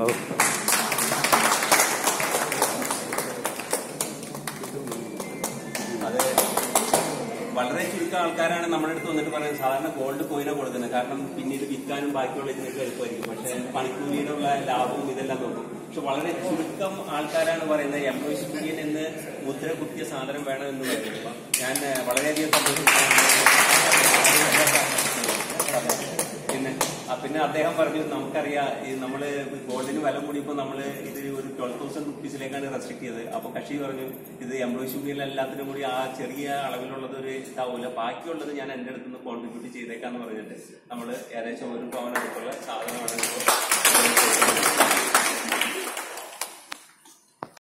അത് വളരെ ചുരുക്കം ആൾക്കാരാണ് നമ്മുടെ അടുത്ത് വന്നിട്ട് പറയുന്നത് സാധാരണ ഗോൾഡ് കോയിനെ കൊടുക്കുന്നത് കാരണം പിന്നീട് വിൽക്കാനും ബാക്കിയുള്ള ഇതിനൊക്കെ എളുപ്പമായിരിക്കും പക്ഷെ പണിക്കൂലിയിലുള്ള ലാഭവും ഇതെല്ലാം നോക്കും പക്ഷെ വളരെ ചുരുക്കം ആൾക്കാരാണ് പറയുന്നത് എംപ്ലോയീസ് യൂണിയൻ എന്ന് മുദ്ര കുത്തിയ സാധനം വേണം എന്ന് പറയുന്നത് ഞാൻ ഏഹ്, വളരെയധികം സന്തോഷിക്കുന്നു പിന്നെ ആ, പിന്നെ അദ്ദേഹം പറഞ്ഞു നമുക്കറിയാം ഈ നമ്മള് ഗോൾഡിന് വില കൂടിയപ്പോ നമ്മള് ഇത് ഒരു ട്വൽവ് തൗസൻഡ് റുപ്പീസിലേക്കാണ് റെസ്ട്രിക്ട് ചെയ്തത് അപ്പൊ കക്ഷി പറഞ്ഞു ഇത് എംപ്ലോയീസ് യൂണിയൻ എല്ലാത്തിനും കൂടി ആ ചെറിയ അളവിലുള്ളത് ഒരു ഇതാവൂല ബാക്കിയുള്ളത് ഞാൻ എന്റെ അടുത്ത് നിന്ന് കോൺട്രിബ്യൂട്ട് ചെയ്തേക്കാന്ന് പറഞ്ഞിട്ട് നമ്മള് ഏകദേശം ഒരു പവൻ അടുത്തുള്ള സാധനമാണ് ഇപ്പോൾ